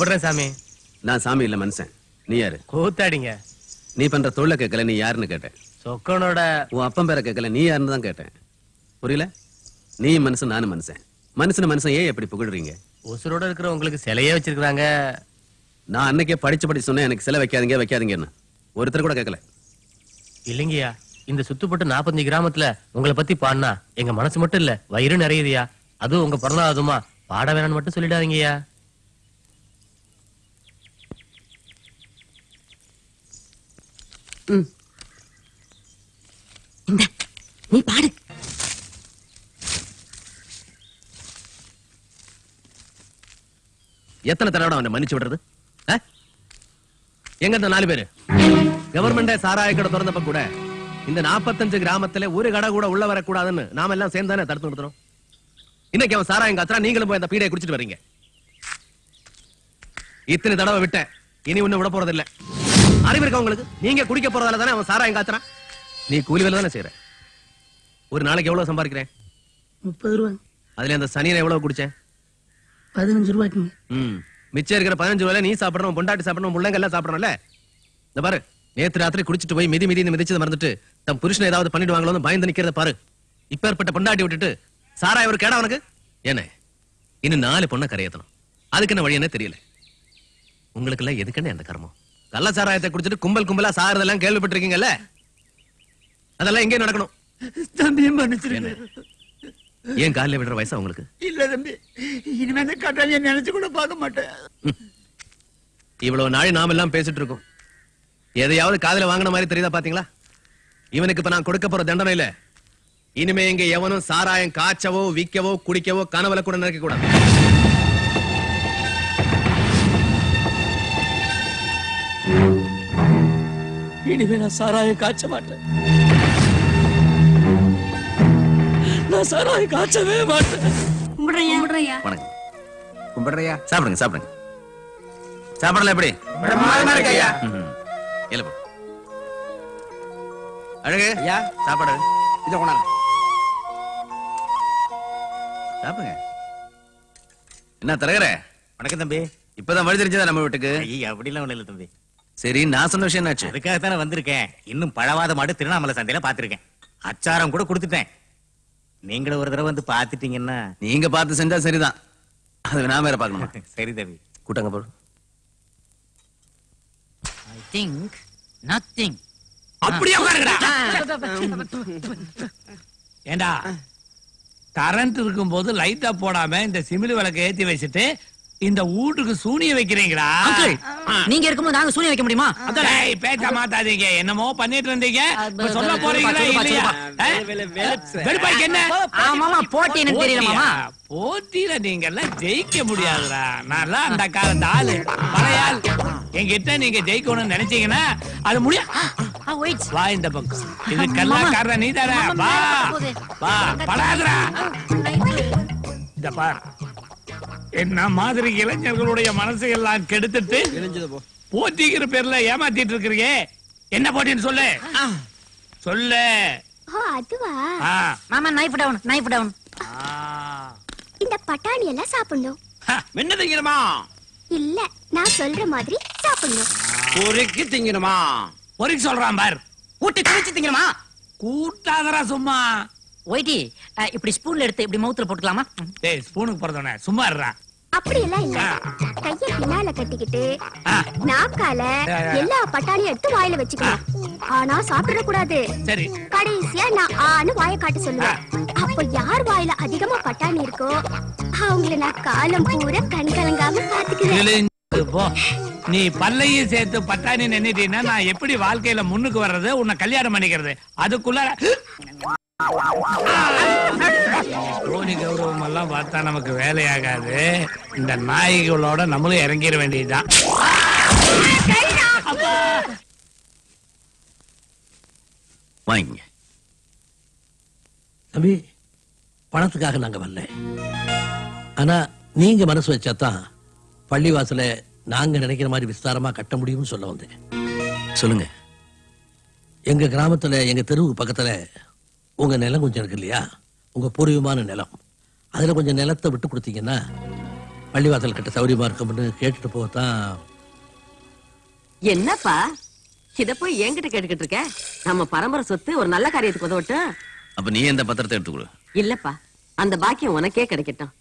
கும்பிடுறேன் சாமி நான் சாமி இல்ல மனுஷன் நீ யாரு கூத்தாடிங்க நீ பண்ற தொழில கேட்கல நீ யாருன்னு கேட்டேன் சொக்கனோட உன் அப்பன் பேரை கேட்கல நீ யாருன்னு தான் கேட்டேன் புரியல நீ மனுஷன் நானும் மனுஷன் மனுஷன் மனுஷன் ஏன் எப்படி புகழ்றீங்க உசுரோட இருக்கிற உங்களுக்கு சிலையே வச்சிருக்காங்க நான் அன்னைக்கே படிச்சு படிச்சு சொன்னேன் எனக்கு சிலை வைக்காதீங்க வைக்காதீங்கன்னு ஒருத்தர் கூட கேட்கல இல்லைங்கய்யா இந்த சுத்துப்பட்டு 45 கிராமத்துல உங்களை பத்தி பாடினா எங்க மனசு மட்டும் இல்ல வயிறு நிறையுதுயா அதுவும் உங்க பிறந்தாதுமா பாட வேணாம்னு மட்டும் சொல்லிடாதீங்கய்யா இந்த நீ பாடு எத்தனை தடவை அவனை மன்னிச்சு விடுறது ஆ? எங்க இந்த நாலு பேரு கவர்மெண்டே சாராய கடை திறந்தப்ப கூட இந்த 45 கிராமத்துல ஒரு கடை கூட உள்ள வரக்கூடாதுன்னு நாம எல்லாம் சேர்ந்து தானே தடுத்து நிறுத்தணும் இன்னைக்கு அவன் சாராயம் காத்துறா நீங்களும் போய் அந்த பீடையை குடிச்சிட்டு வர்றீங்க இத்தனை தடவை விட்டேன் இனி ஒண்ணு விட போறது இல்ல அறிவு இருக்கா உங்களுக்கு நீங்க குடிக்க போறதால தானே அவன் சாராயம் காத்துறான் நீ கூலி வேலை தானே செய்யற ஒரு நாளைக்கு எவ்வளவு சம்பாதிக்கிறேன் முப்பது ரூபா அதுல அந்த சனியனை எவ்வளவு குடிச்சேன் பதினஞ்சு ரூபாய்க்குங்க ம் மிச்சம் இருக்கிற பதினஞ்சு ரூபாயில நீ சாப்பிடணும் பொண்டாட்டி சாப்பிடணும் முள்ளங்க எல்லாம் சாப்பிடணும்ல இந்த பாரு நேத்து ராத்திரி குடிச்சிட்டு போய் மிதி மிதி மிதிச்சதை மறந்துட்டு தம் புருஷனை ஏதாவது பண்ணிடுவாங்களோன்னு பயந்து நிக்கிறத பாரு இப்பேற்பட்ட பொண்டாட்டி விட்டுட்டு சாராய ஒரு கேடா அவனுக்கு என்ன இன்னும் நாலு பொண்ணை கரையேத்தணும் அதுக்கு என்ன வழி என்ன தெரியல உங்களுக்கு எல்லாம் எதுக்குன்னு அந்த கர்மம் கள்ள சாராயத்தை குடிச்சிட்டு கும்பல் கும்பலா சாகிறதெல்லாம் கேள்விப்பட்டிருக்கீங்கல்ல அதெல்லாம் எங்கே நடக்கணும் தம்பி மன்னிச்சிருங்க ஏன் காலில் விடுற வயசா உங்களுக்கு இல்ல தம்பி இனிமே இந்த கட்டாளிய நினைச்சு கூட பார்க்க மாட்டேன் இவ்வளவு நாள் நாம எல்லாம் பேசிட்டு இருக்கோம் எதையாவது காதுல வாங்கின மாதிரி தெரியுதா பாத்தீங்களா இவனுக்கு இப்ப நான் கொடுக்க போற தண்டனை இல்ல இனிமே இங்க எவனும் சாராயம் காய்ச்சவோ விக்கவோ குடிக்கவோ கனவுல கூட நினைக்க கூடாது இனிமே நான் சாராய காய்ச்ச மாட்டேன் நான் சாராய காய்ச்சவே மாட்டேன் கும்பிடுறையா வணக்கம் கும்பிடுறியா சாப்பிடுங்க சாப்பிடுங்க சாப்பிடல எப்படி ம்ஹும். இல்ல போ. அழகு ஐயா சாப்பாடு இதை கொண்டாங்க சாப்பிடுங்க என்ன தலைவர வணக்கம் தம்பி இப்பதான் வழி தெரிஞ்சதா நம்ம வீட்டுக்கு ஐயா அப்படிலாம் ஒண்ணு இல்ல தம்பி சரி நான் சொன்ன விஷயம் என்னாச்சு அதுக்காகத்தானே வந்திருக்கேன் இன்னும் பழவாத மாடு திருவண்ணாமலை சந்தையில பாத்திருக்கேன் அச்சாரம் கூட கொடுத்துட்டேன் நீங்களும் ஒரு தடவை வந்து பாத்துட்டீங்கன்னா நீங்க பார்த்து செஞ்சா சரிதான் அது நான் வேற பார்க்கணுமா சரி தம்பி கூட்டங்க போடு ஐ திங்க் நத்திங் அப்படியே உட்காருங்கடா ஏண்டா கரண்ட் இருக்கும்போது லைட்டா போடாம இந்த சிமிலி விளக்க ஏத்தி வச்சுட்டு இந்த வீட்டுக்கு சூனிய வைக்கிறீங்களா நீங்க இருக்கும்போது நாங்க சூனியம் வைக்க முடியுமா ஏய், பேச்ச மாத்தாதீங்க என்னமோ பண்ணிட்டு இருந்தீங்க இப்ப சொல்ல போறீங்களா சொல்லுப்பா, இல்லையா சொல்லுப்பா. ஆ? வெறுப்பாய்க்கு என்ன ஆமாமா போட்டி எனக்கு தெரியல மாமா போட்டியா? போட்டியில நீங்க எல்லாம் ஜெயிக்க முடியாதுடா நான்லாம் அந்த காலத்து ஆளு பழையாள் என்கிட்ட நீங்க ஜெயிக்கணும்னு நினைச்சீங்கன்னா அது முடியும் வா இந்த பக்கம் இதுக்கெல்லாம் காரணம் நீ தானே வா வா படாதுடா இந்த பார் என்ன மாதிரி இளைஞர்களுடைய மனசு எல்லாம் கெடுத்துட்டு போட்டிங்கிற பேர்ல ஏமாத்திட்டு இருக்கிறீங்க என்ன போட்டின்னு சொல்லு சொல்லு ஓ அதுவா ஆ மாமா நைஃப் டவுன் நைஃப் டவுன் இந்த பட்டாணி எல்லாம் சாப்பிடணும் என்ன திங்கணுமா இல்ல நான் சொல்ற மாதிரி சாப்பிடணும் பொறுக்கி திங்கணுமா பொறுக்கி சொல்றான் பார் கூட்டி குளிச்சு திங்கணுமா கூட்டாதரா சும்மா ஒயிட்டி அஹ், இப்படி ஸ்பூன்ல எடுத்து இப்படி மவுத்துல போட்டுக்கலாமா டேய் ஸ்பூனுக்கு பிறந்தவனே சும்மா இருடா அப்படி எல்லாம் இல்ல கைய பின்னால கட்டிக்கிட்டு ஆ. நாக்கால ஆ, ஆ. எல்லா பட்டாணியும் எடுத்து வாயில வச்சுக்கணும் ஆனா சாப்பிட கூடாது சரி கடைசியா நான் ஆன்னு வாயை காட்ட சொல்லுவேன் அப்ப யார் வாயில அதிகமா பட்டாணி இருக்கோ அவங்கள நான் காலம் பூரா கண் கலங்காம பாத்துக்குவேன் கிழிஞ்சு போ நீ பல்லையும் சேர்த்து பட்டாணி நின்னுட்டீன்னா நான் எப்படி வாழ்க்கையில முன்னுக்கு வர்றது உன்னை கல்யாணம் பண்ணிக்கிறது அதுக்குள்ள கோடி கௌரவம் எல்லாம் பார்த்தா நமக்கு வேலையாகாது இந்த நாய்களோட நம்மளும் இறங்கிட வேண்டியதுதான் வாங்கிங்க தம்பி பணத்துக்காக நாங்க வரல ஆனா நீங்க மனசு வச்சாதான் பள்ளிவாசல நாங்க நினைக்கிற மாதிரி விஸ்தாரமா கட்ட முடியும்னு சொல்ல வந்தேன் சொல்லுங்க எங்க கிராமத்துல எங்க தெருவுக்கு பக்கத்துல உங்க நிலம் கொஞ்சம் இருக்கு இல்லையா உங்க பூர்வீகமான நிலம் அதுல கொஞ்சம் நிலத்தை விட்டு கொடுத்தீங்கன்னா பள்ளிவாசல் கிட்ட சௌரியமா இருக்கும்னு கேட்டுட்டு போகத்தான் என்னப்பா இத போய் என்கிட்ட கேட்டுக்கிட்டு இருக்க நம்ம பரம்பரை சொத்து ஒரு நல்ல காரியத்துக்கு உதவட்டும் அப்ப நீ இந்த பத்திரத்தை எடுத்து கொடு இல்லப்பா அந்த பாக்கியம் உனக்கே கிடைக்கட்டும்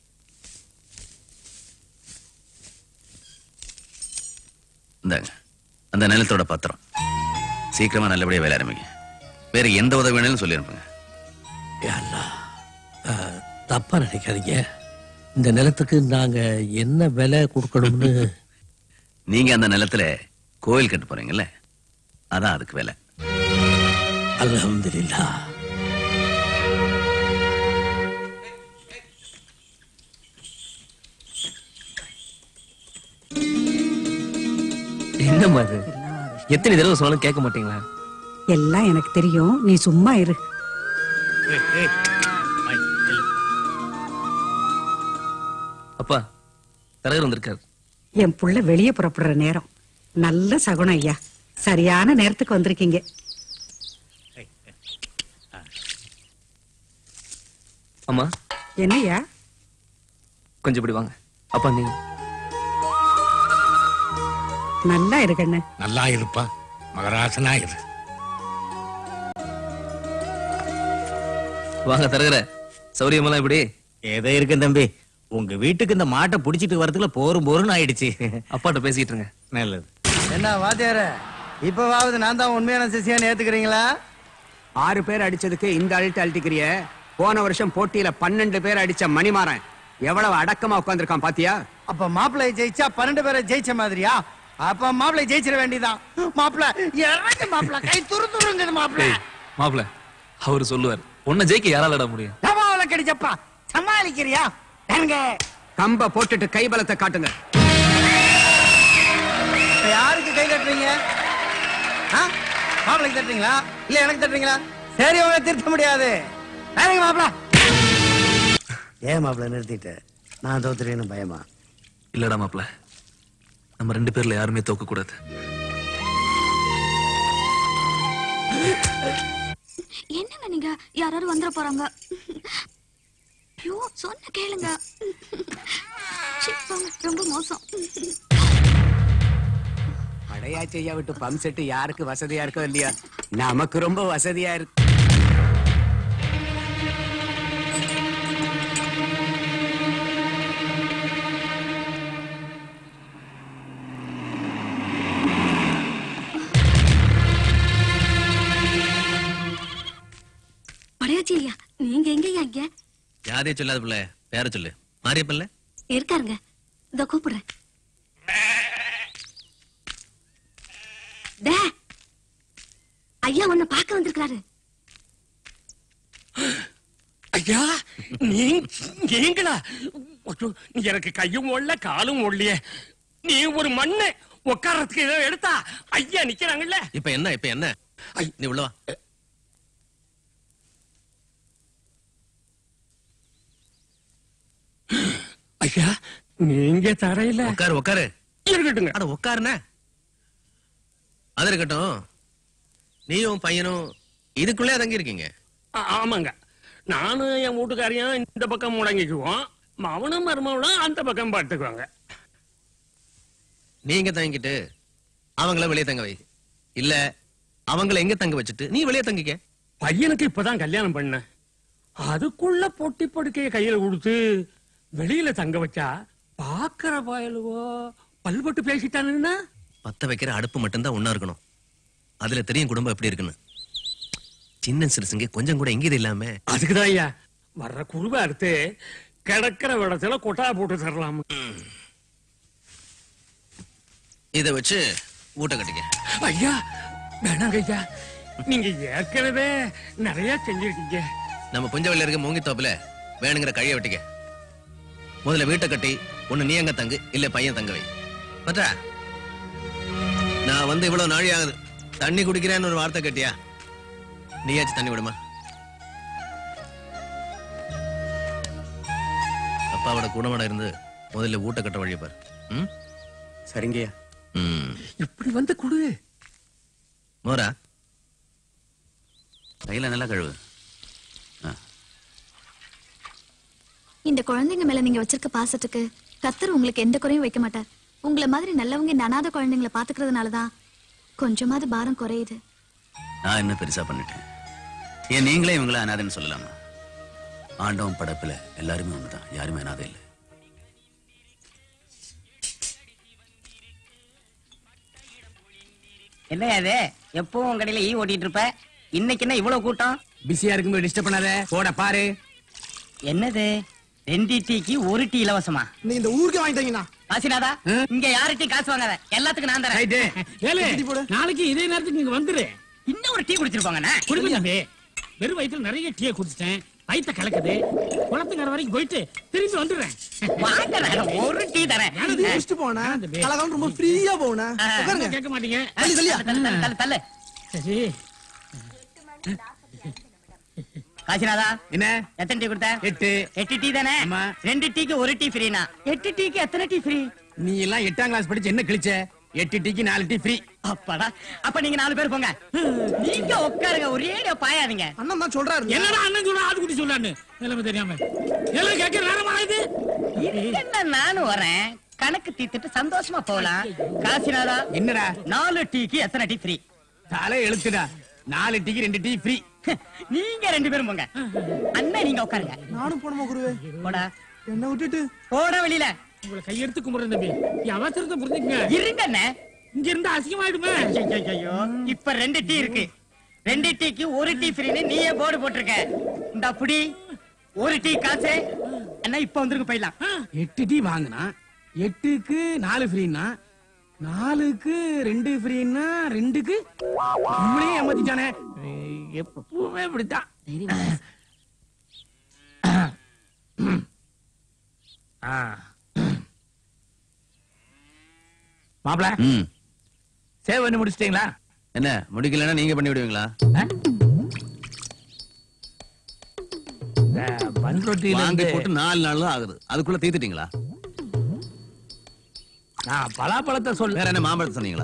இந்தாங்க அந்த நிலத்தோட பத்திரம் சீக்கிரமா நல்லபடியா வேலை ஆரம்பிங்க வேற எந்த உதவி வேணாலும் சொல்லி அனுப்புங்க யா அல்லாஹ். ஆ, தப்பா நினைக்காதீங்க இந்த நிலத்துக்கு நாங்க என்ன விலை கொடுக்கணும்னு நீங்க அந்த நிலத்துல கோயில் கட்ட போறீங்கல்ல அதான் அதுக்கு வேலை அல்ஹம்துலில்லாஹ் என்னம்மா அது எத்தனை தடவை சொன்னாலும் கேட்க மாட்டீங்களா எல்லாம் எனக்கு தெரியும் நீ சும்மா இரு அப்பா தரகர் வந்திருக்காரு என் புள்ள வெளியே புறப்படுற நேரம் நல்ல சகுனம் ஐயா சரியான நேரத்துக்கு வந்திருக்கீங்க அம்மா என்னய்யா கொஞ்சம் இப்படி வாங்க அப்பா நீங்க நல்லா இருக்கண்ணு நல்லா இருப்பா மகராசனா இரு வாங்க தரகர சௌரியமெல்லாம் இப்படி ஏதோ இருக்கு தம்பி உங்க வீட்டுக்கு இந்த மாட்டை புடிச்சிட்டு வரதுக்குள்ள போரும் போருன்னு ஆயிடுச்சு அப்பாட்ட பேசிட்டு இருங்க நல்லது என்ன வாத்தியார இப்பவாவது நான் தான் உண்மையான சிசியான்னு ஏத்துக்கிறீங்களா ஆறு பேர் அடிச்சதுக்கு இந்த அழுட்டு அழுத்திக்கிறிய போன வருஷம் போட்டியில பன்னெண்டு பேர் அடிச்ச மணிமாறன் எவ்வளவு அடக்கமா உட்கார்ந்திருக்கான் பாத்தியா அப்ப மாப்பிள்ளை ஜெயிச்சா பன்னெண்டு பேரை ஜெயிச்ச மாதிரியா அப்ப மாப்பிள்ளை ஜெயிச்சிட வேண்டியதான் மாப்பிள்ள இறங்கு மாப்பிள்ள கை துரு துருங்குது மாப்பிள்ள மாப்பிள அவரு சொல்லுவார் உன்னை ஜெயிக்க யாரால விட முடியும் டபாவில கடிச்சப்பா சமாளிக்கிறியா எங்க கம்ப போட்டுட்டு கைபலத்தை காட்டுங்க இப்ப யாருக்கு கை தட்டுறீங்க ஆ? மாப்பிள்ளைக்கு தட்டுறீங்களா இல்ல எனக்கு தட்டுறீங்களா சரி உங்களை திருத்த முடியாது வேலைங்க மாப்பிள்ள ஏன் மாப்பிள்ள நிறுத்திட்ட நான் தோத்துறேன்னு பயமா இல்லடா மாப்பிள நம்ம ரெண்டு பேர்ல யாருமே தோக்க கூடாது என்னங்க நீங்க யாராவது வந்துட போறாங்க ஐயோ சொன்ன கேளுங்க சீ, போங்க, ரொம்ப மோசம் படையா செய்ய விட்டு பம்ப் செட்டு யாருக்கு வசதியா இருக்கோ இல்லையா நமக்கு ரொம்ப வசதியா இருக்கு படையாச்சி ஐயா நீங்க எங்கய்யா இங்க யாரையும் சொல்லாத பிள்ளை பேர சொல்லு மாரியப்பல்ல இருக்காருங்க இதோ கூப்பிடுறேன் டே, ஐயா உன்னை பார்க்க வந்திருக்காரு ஐயா நீ நீங்களா ஐயோ, எனக்கு கையும் ஒல்ல காலும் ஒல்லையே நீ ஒரு மண்ணு உட்கார்றதுக்கு ஏதோ எடுத்தா ஐயா நிக்கிறாங்கல்ல இப்ப என்ன இப்ப என்ன நீ உள்ள வா ஐயா நீங்க தரையில உட்காரு உட்காரு இருக்கட்டுங்க அட உட்காருன அது இருக்கட்டும் நீயும் பையனும் இதுக்குள்ளே தங்கி இருக்கீங்க ஆ- ஆமாங்க நானும் என் வீட்டுக்காரையும் இந்த பக்கம் முடங்கிக்குவோம் அவனும் மருமவளும் அந்த பக்கம் படுத்துக்குவாங்க நீங்க தங்கிட்டு அவங்கள வெளியே தங்க வை இல்ல அவங்கள எங்க தங்க வச்சுட்டு நீ வெளியே தங்கிக்க பையனுக்கு இப்பதான் கல்யாணம் பண்ண அதுக்குள்ள பொட்டி படுக்கைய கையில கொடுத்து வெளியில தங்க வச்சா பாக்குற பயலுவோ பல்பட்டு பேசிட்டானுன்னா பத்த வைக்கிற அடுப்பு மட்டும்தான் ஒண்ணா இருக்கணும் அதுல தெரியும் குடும்பம் எப்படி இருக்குன்னு சின்ன சிறுசுங்க கொஞ்சம் கூட எங்கேயும் இல்லாம அதுக்குதான் ஐயா வர்ற குருவை அறுத்து கிடக்கிற இடத்துல கொட்டா போட்டு தரலாம் இத வச்சு ஊட்ட கட்டிக்க ஐயா வேணாங்க ஐயா நீங்க ஏற்கனவே நிறைய செஞ்சிருக்கீங்க நம்ம புஞ்சவெளியில இருக்க மூங்கி தோப்புல வேணுங்கிற கழிய வெட்டிக்க முதல்ல வீட்டை கட்டி ஒண்ணு நீ அங்க தங்கு இல்ல பையன் தங்க வை பற்றா நான் வந்து இவ்வளவு நாழி ஆகுது தண்ணி குடிக்கிறேன்னு ஒரு வார்த்தை கேட்டியா நீயாச்சும் தண்ணி விடுமா அப்பாவோட குணமட இருந்து முதல்ல ஊட்ட கட்ட வழியை பாரு ம் சரிங்கய்யா ம் இப்படி வந்து குடு மோரா கையில நல்லா கழுவு இந்த குழந்தைங்க மேல நீங்க வச்சிருக்க பாசத்துக்கு கத்தர் உங்களுக்கு எந்த குறையும் வைக்க மாட்டார் உங்களை மாதிரி நல்லவங்க இந்த அனாதை குழந்தைங்களை பாத்துக்கிறதுனால தான் கொஞ்சமாவது பாரம் குறையுது நான் என்ன பெருசா பண்ணிட்டேன் ஏன் நீங்களே இவங்கள அனாதைன்னு சொல்லலாமா ஆண்டவன் படைப்புல எல்லாருமே ஒண்ணுதான் யாருமே அனாதை இல்லை என்ன அது எப்பவும் உங்க கடையில ஈ ஓட்டிட்டு இருப்ப இன்னைக்கு என்ன இவ்வளவு கூட்டம் பிஸியா இருக்கும்போது டிஸ்டர்ப் பண்ணாத போட பாரு என்னது ரெண்டு டீக்கு ஒரு டீ இலவசமா நீ இந்த ஊருக்கு வாங்கிட்டீங்கண்ணா காசிநாதா இங்க யாரு டீ காசு வாங்காத எல்லாத்துக்கும் நான் தரேன் ஏலே, நாளைக்கு இதே நேரத்துக்கு இங்க வந்துரு இன்னும் ஒரு டீ குடிச்சிருப்பாங்கண்ணா குடிப்பேன் தம்பி வெறும் வயித்துல நிறைய டீயை குடிச்சிட்டேன் வயித்த கலக்குது குளத்துக்கார வரைக்கும் போயிட்டு திரும்பி வந்துடுறேன் வாங்க ஒரு டீ தரேன் கலகாலம் ரொம்ப ஃப்ரீயா போனா உட்காருங்க. கேட்க மாட்டீங்க தள்ளி, தள்ளியா? தள்ளு, தள்ளு, தள்ளு, தள்ளு. சரி காசிநாதா என்ன எத்தனை டீ கொடுத்த எட்டு எட்டு டீ தானே ரெண்டு டீக்கு ஒரு டீ ஃப்ரீனா எட்டு டீக்கு எத்தனை டீ ஃப்ரீ நீ எல்லாம் எட்டாம் கிளாஸ் படிச்சு என்ன கிழிச்ச எட்டு டீக்கு நாலு டீ ஃப்ரீ அப்பாடா அப்ப நீங்க நாலு பேர் போங்க நீங்க உட்காருங்க ஒரே பாயாதீங்க அண்ணன் தான் சொல்றாரு என்னடா அண்ணன் சொல்ல ஆது குட்டி சொல்லான்னு நிலைமை தெரியாம எல்லாம் கேட்க நேரமா இது என்ன நானும் வரேன் கணக்கு தீர்த்துட்டு சந்தோஷமா போகலாம் காசிநாதா என்னடா நாலு டீக்கு எத்தனை டீ ஃப்ரீ தலை எழுத்துடா நாலு டீக்கு ரெண்டு டீ ஃப்ரீ நீங்க ரெண்டு பேரும் போங்க அண்ணன் நீங்க உட்காருங்க நானும் போனமா குருவே போடா என்ன விட்டுட்டு போட வெளியில உங்களை கையெடுத்து கும்பிடுறேன் தம்பி என் அவசரத்தை புரிஞ்சுக்கங்க இருங்க அண்ணே இங்க இருந்து அசிங்கமாயிடுமே ஐயோ இப்ப ரெண்டு டீ இருக்கு ரெண்டு டீக்கு ஒரு டீ ஃப்ரீன்னு நீயே போர்டு போட்டிருக்க இந்த அப்படி ஒரு டீ காசு அண்ணா இப்ப வந்துருங்க போயிடலாம் எட்டு டீ வாங்கினா எட்டுக்கு நாலு ஃப்ரீனா நாலுக்கு ரெண்டு ஃப்ரீனா ரெண்டுக்கு நம்மளே ஏமாத்திட்டானே எப்பவுமே இப்படித்தான் ஆ. மாப்பிள ம் சேவ் பண்ணி முடிச்சிட்டீங்களா என்ன முடிக்கலன்னா நீங்க பண்ணி விடுவீங்களா பண்ரொட்டியில வாங்கி இருந்து போட்டு நாலு நாள் தான் ஆகுது அதுக்குள்ள தீத்துட்டீங்களா நான் பலாப்பழத்தை சொல்ல வேற என்ன மாம்பழத்தை சொன்னீங்களா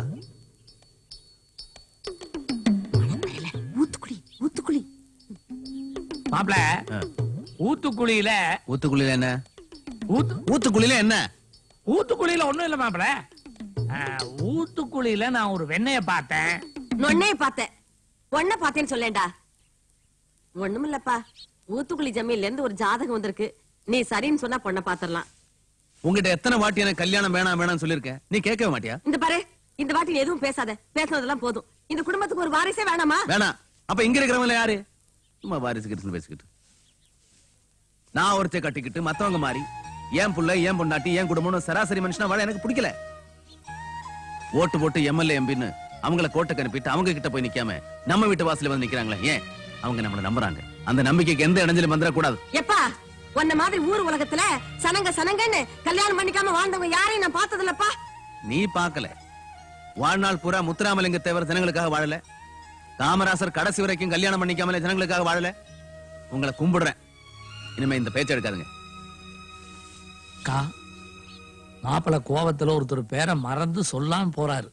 ஊத்துக்குடி ஊத்துக்குடி மாப்பிள ஊத்துக்குழியில ஊத்துக்குழியில என்ன ஊத்து ஊத்துக்குழியில என்ன ஊத்துக்குழியில ஒண்ணும் இல்ல மாப்பிள ஆ, ஊத்துக்குழியில நான் ஒரு வெண்ணைய பார்த்தேன் நொன்னைய பார்த்தேன் பொண்ண பார்த்தேன்னு சொல்லேன்டா ஒண்ணுமில்லப்பா ஊத்துக்குளி ஜமீன்ல இருந்து ஒரு ஜாதகம் வந்திருக்கு நீ சரின்னு சொன்னா பொண்ணை பாத்திரலாம் உங்ககிட்ட எத்தனை வாட்டி எனக்கு கல்யாணம் வேணாம் வேணாம்னு சொல்லிருக்கேன் நீ கேட்கவே மாட்டியா இந்த பாரு இந்த வாட்டி நீ எதுவும் பேசாத பேசுனதெல்லாம் போதும் இந்த குடும்பத்துக்கு ஒரு வாரிசே வேணாமா வேணாம் அப்ப இங்க இருக்கிறவங்க யாரு சும்மா வாரிசு கிரிசு பேசிக்கிட்டு நான் ஒருத்தைய கட்டிக்கிட்டு மத்தவங்க மாறி ஏன் புள்ள ஏன் பொண்டாட்டி ஏன் குடும்பம்னு சராசரி மனுஷனா வாழ எனக்கு பிடிக்கல ஓட்டு போட்டு எம்எல்ஏ எம்பின்னு அவங்கள கோட்டைக்கு அனுப்பிட்டு அவங்க கிட்ட போய் நிக்காம நம்ம வீட்டு வாசல்ல வந்து நிக்கிறாங்களே ஏன் அவங்க நம்மள நம்புறாங்க அந்த நம்பிக்கைக்கு எந்த இடைஞ்சலும் வந்துட கூடாது எப்பா உன்ன மாதிரி ஊர் உலகத்துல சனங்க சனங்கன்னு கல்யாணம் பண்ணிக்காம வாழ்ந்தவங்க யாரையும் நான் பார்த்தது இல்லப்பா நீ பார்க்கல வாழ்நாள் பூரா முத்துராமலிங்க தேவர் ஜனங்களுக்காக வாழல காமராசர் கடைசி வரைக்கும் கல்யாணம் பண்ணிக்காமலே ஜனங்களுக்காக வாழல உங்களை கும்பிடுறேன் இனிமே இந்த பேச்ச எடுக்காதுங்க கா மாப்பிள கோவத்துல ஒருத்தர் பேரை மறந்து சொல்லாம போறாரு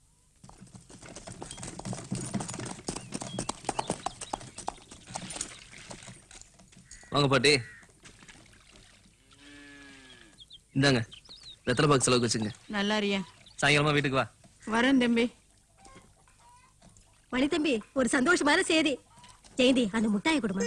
வாங்க பாட்டி இந்தாங்க வெத்தலை பாக்கு செலவுக்கு வச்சுங்க நல்லா இருக்கியா சாயங்காலமா வீட்டுக்கு வா வரேன் தம்பி மணி தம்பி ஒரு சந்தோஷமான செய்தி ஜெயந்தி அந்த முட்டாயை கொடுமா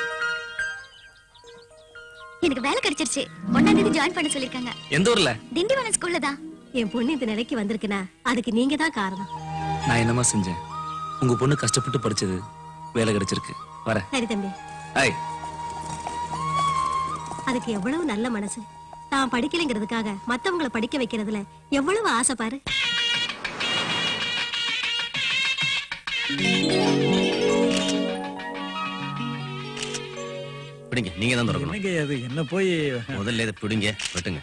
எனக்கு வேலை கிடைச்சிருச்சு ஒன்னாம் தேதி ஜாயின் பண்ண சொல்லிருக்காங்க எந்த ஊர்ல திண்டிவனம் ஸ்கூல்ல தான் என் பொண்ணு இந்த நிலைக்கு வந்திருக்குனா அதுக்கு நீங்க தான் காரணம் நான் என்னமா செஞ்சேன் உங்க பொண்ணு கஷ்டப்பட்டு படிச்சது வேலை கிடைச்சிருக்கு வரேன் சரி தம்பி ஐய் அதுக்கு எவ்வளவு நல்ல மனசு தான் படிக்கலைங்கிறதுக்காக மத்தவங்கள படிக்க வைக்கிறதுல எவ்வளவு ஆசை பாரு பிடிங்க நீங்க தான் திறக்கணும் என்னங்க அது என்ன போய் முதல்ல இதை பிடிங்க வெட்டுங்க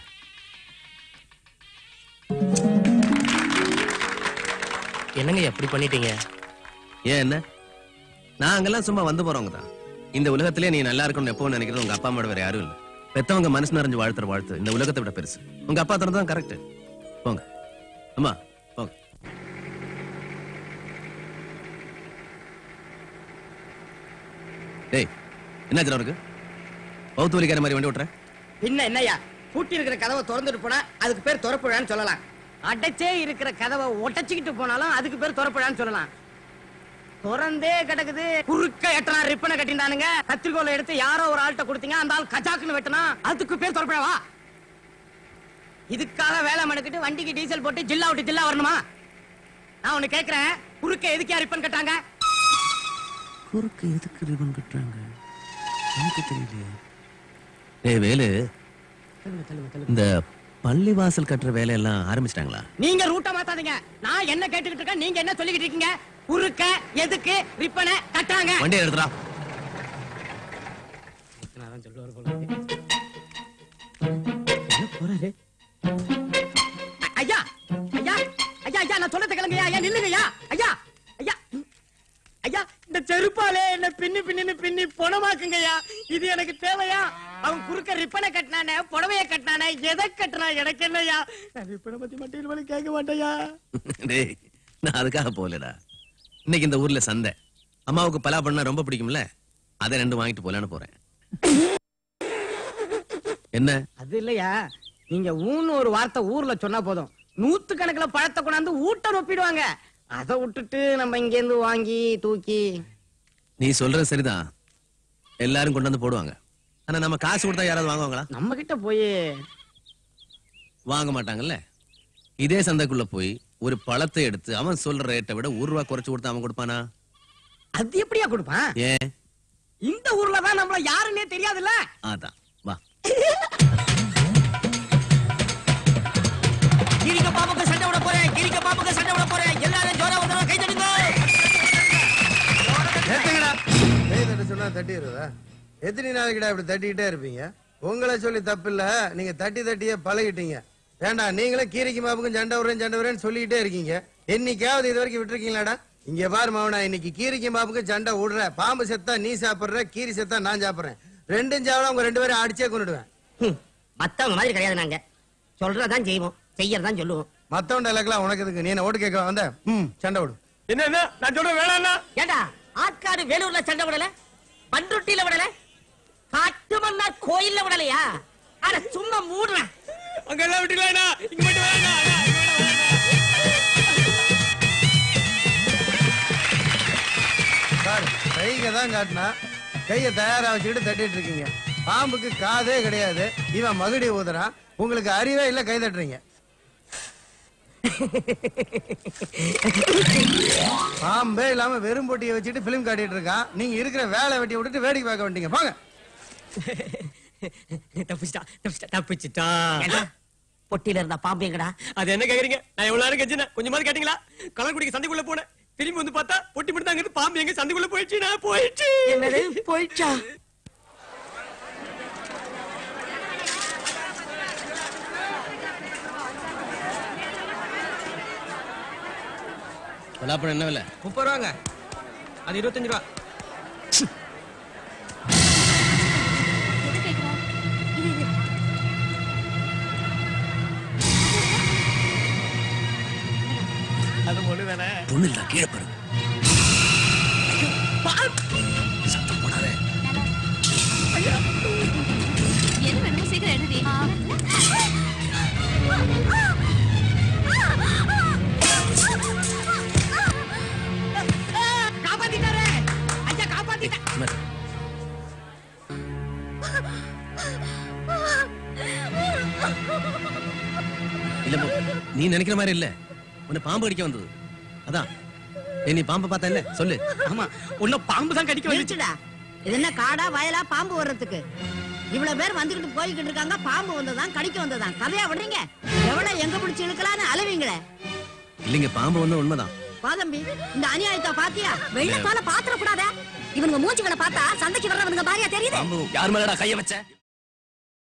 என்னங்க எப்படி பண்ணிட்டீங்க ஏன் என்ன நாங்கெல்லாம் சும்மா வந்து போறவங்க தான் இந்த உலகத்திலே நீ நல்லா இருக்கணும்னு எப்பவும் நினைக்கிறது உங்க அப்பா அம்மாவோட வேற யாரும் இல்ல பெத்தவங்க மனசு நிறைஞ்சு வாழ்த்துற வாழ்த்து இந்த உலகத்தை விட பெருசு உங்க அப்பா தரது தான் கரெக்ட் போங்க அம்மா போங்க டேய் என்னாச்சு அவருக்கு பௌத்து வலிக்கார மாதிரி வண்டி ஓட்டுற பின்ன என்னய்யா பூட்டி இருக்கிற கதவை திறந்துட்டு போனா அதுக்கு பேர் திறப்புழான்னு சொல்லலாம் அடைச்சே இருக்கிற கதவை ஒட்டச்சிக்கிட்டு போனாலும் அதுக்கு பேர் திறப்புழான்னு சொல்லலாம் திறந்தே கிடக்குது குறுக்க எட்டனா ரிப்பனை கட்டினானுங்க கத்திரிக்கோலை எடுத்து யாரோ ஒரு ஆள்கிட்ட கொடுத்தீங்க அந்த ஆள் கஜாக்குன்னு வெட்டினா அதுக்கு பேர் திறப்புழாவா இதுக்காக வேலை மெனக்கிட்டு வண்டிக்கு டீசல் போட்டு ஜில்லா விட்டு ஜில்லா வரணுமா நான் ஒண்ணு கேக்குறேன் குறுக்க எதுக்கு ரிப்பன் கட்டாங்க குறுக்கு எதுக்கு ரிபன் கட்டுறாங்க எனக்கு தெரியலையே டேய் வேலு இந்த பள்ளிவாசல் கட்டுற வேலையெல்லாம் ஆரம்பிச்சிட்டாங்களா நீங்க ரூட்ட மாத்தாதீங்க நான் என்ன கேட்டுக்கிட்டு இருக்கேன் நீங்க என்ன சொல்லிக்கிட்டு இருக்கீங்க குறுக்க எதுக்கு ரிப்பனை கட்டாங்க வண்டியை எடுத்துடா ஐயா ஐயா ஐயா ஐயா நான் சொல்றத கேளுங்க ஐயா நில்லுங்க ஐயா ஐயா ஐயா ஐயா இந்த செருப்பாலே என்ன பின்னி பின்னின்னு பின்னி பொணமாக்குங்க ஐயா இது எனக்கு தேவையா அவன் குறுக்க ரிப்பனை கட்டினானே புடவைய கட்டினானே எதை கட்டினா எனக்கு என்னய்யா நான் ரிப்பனை பத்தி மட்டும் இனிமேல் கேட்க மாட்டேயா டேய் நான் அதுக்காக போகலடா இன்னைக்கு இந்த ஊர்ல சந்தை அம்மாவுக்கு பலா பண்ணா ரொம்ப பிடிக்கும்ல அதை ரெண்டு வாங்கிட்டு போலான்னு போறேன் என்ன அது இல்லையா நீங்க ஊன்னு ஒரு வார்த்தை ஊர்ல சொன்னா போதும் நூத்து கணக்குல பழத்தை கொண்டாந்து ஊட்ட நொப்பிடுவாங்க அதை விட்டுட்டு நம்ம இங்க இருந்து வாங்கி தூக்கி நீ சொல்றது சரிதான் எல்லாரும் கொண்டு வந்து போடுவாங்க ஆனா நம்ம காசு கொடுத்தா யாராவது வாங்குவாங்களா நம்ம கிட்ட போய் வாங்க மாட்டாங்கல்ல இதே சந்தைக்குள்ள போய் ஒரு பழத்தை எடுத்து அவன் சொல்ற ரேட்டை விட ஒரு ரூபா குறைச்சு கொடுத்தா அவன் கொடுப்பானா அது எப்படியா கொடுப்பான் ஏன் இந்த ஊர்ல தான் நம்மள யாருன்னே தெரியாதுல்ல அதான் வா கிரிக்க பாம்புக்கு சண்டை விட போறேன் கிரிக்க பாம்புக்கு சண்டை விட போறேன் எல்லாரும் ஜோரா ஒரு தடவை கை தட்டுங்க ஏத்துங்கடா கை தட்ட சொன்னா தட்டிடுறதா எத்தனை நாளைக்குடா இப்படி தட்டிக்கிட்டே இருப்பீங்க உங்களை சொல்லி தப்பு இல்ல நீங்க தட்டி தட்டியே பழகிட்டீங்க வேண்டாம் நீங்களும் கீரிக்கு மாப்புக்கும் சண்டை விடுறேன் சண்டை விடுறேன்னு சொல்லிக்கிட்டே இருக்கீங்க என்னைக்காவது இது வரைக்கும் விட்டுருக்கீங்களாடா இங்க பாரு மவனா இன்னைக்கு கீரிக்கு மாப்புக்கும் சண்டை விடுற பாம்பு செத்தா நீ சாப்பிடுற கீரி செத்தா நான் சாப்பிடுறேன் ரெண்டும் சாப்பிட உங்க ரெண்டு பேரும் அடிச்சே கொண்டுடுவேன் மத்தவங்க மாதிரி கிடையாது நாங்க சொல்றதான் செய்வோம் செய்யறதான் சொல்லுவோம் மத்தவன் டைலாக்லாம் உனக்கு எதுக்கு நீ என்ன ஓட்டு கேட்க வந்த ம் சண்டை விடு என்ன என்ன நான் சொல்றேன் வேணாம்னா ஏண்டா ஆற்காடு வேலூர்ல சண்டை விடல பண்ருட்டியில விடல காட்டுமன்னா கோயில்ல விடலையா அட சும்மா மூடுறேன் அங்க எல்லாம் விட்டுக்கலாம்டா இங்க மட்டும் வேணாம் சார் கைங்க தான் காட்டினா கையை தயாரா வச்சுக்கிட்டு தட்டிட்டு இருக்கீங்க பாம்புக்கு காதே கிடையாது இவன் மகுடி ஊதுறான் உங்களுக்கு அறிவே இல்ல கை தட்டுறீங்க பாம்பே இல்லாம வெறும் பொட்டியை வச்சுட்டு பிலிம் காட்டிட்டு இருக்கான் நீங்க இருக்கிற வேலை வெட்டியை விட்டுட்டு வேடிக்கை பார்க்க வேண்டிங்க போங்க தப்பிச்சிட்டா தப்பிச்சிட்டா தப்பிச்சிட்டா பொட்டியில இருந்த பாம்பு எங்கடா அது என்ன கேக்குறீங்க நான் எவ்வளவு நேரம் கெஞ்சினேன் கொஞ்சமாவது கேட்டீங்களா கலர் குடிக்க சந்தைக்குள்ள போனேன் திரும்பி வந்து பார்த்தா பொட்டி மட்டும் அங்கிருந்து பாம்பு எங்க சந்தைக்குள்ள போயிடுச்சு நான் போயிடுச்சு என்னது போயிடுச்சா பலாப்பழம் என்ன விலை முப்பது ரூபாங்க அது இருபத்தஞ்சு ரூபா அது ஒண்ணு தானே பொண்ணு இல்ல கீழே பாரு எது வேணுமோ சீக்கிரம் எழுதி காப்பாத்திட்டாரே ஐயா காப்பாத்திட்டேன் இல்ல போ, நீ நினைக்கிற மாதிரி இல்ல உன்னை பாம்பு கடிக்க வந்தது அதான் ஏய், நீ பாம்பை பார்த்தா இல்ல சொல்லு ஆமா உன்ன பாம்பு தான் கடிக்க வந்துச்சு நிறுத்துடா இது என்ன காடா வயலா பாம்பு வர்றதுக்கு இவ்வளவு பேர் வந்துகிட்டு போய்கிட்டு இருக்காங்க பாம்பு வந்ததான் கடிக்க வந்ததான் கதையா விடுறீங்க எவ்வளவு எங்க பிடிச்சு இழுக்கலான்னு அழுவீங்களே இல்லைங்க பாம்பு வந்து உண்மைதான் பாதம்பி இந்த அநியாயத்தை பாத்தியா வெள்ளத்தால பாத்திர கூடாத இவனுங்க மூஞ்சிகளை பார்த்தா சந்தைக்கு வர்றவனுங்க பாரியா தெரியுது யார் மேலடா கைய வச்ச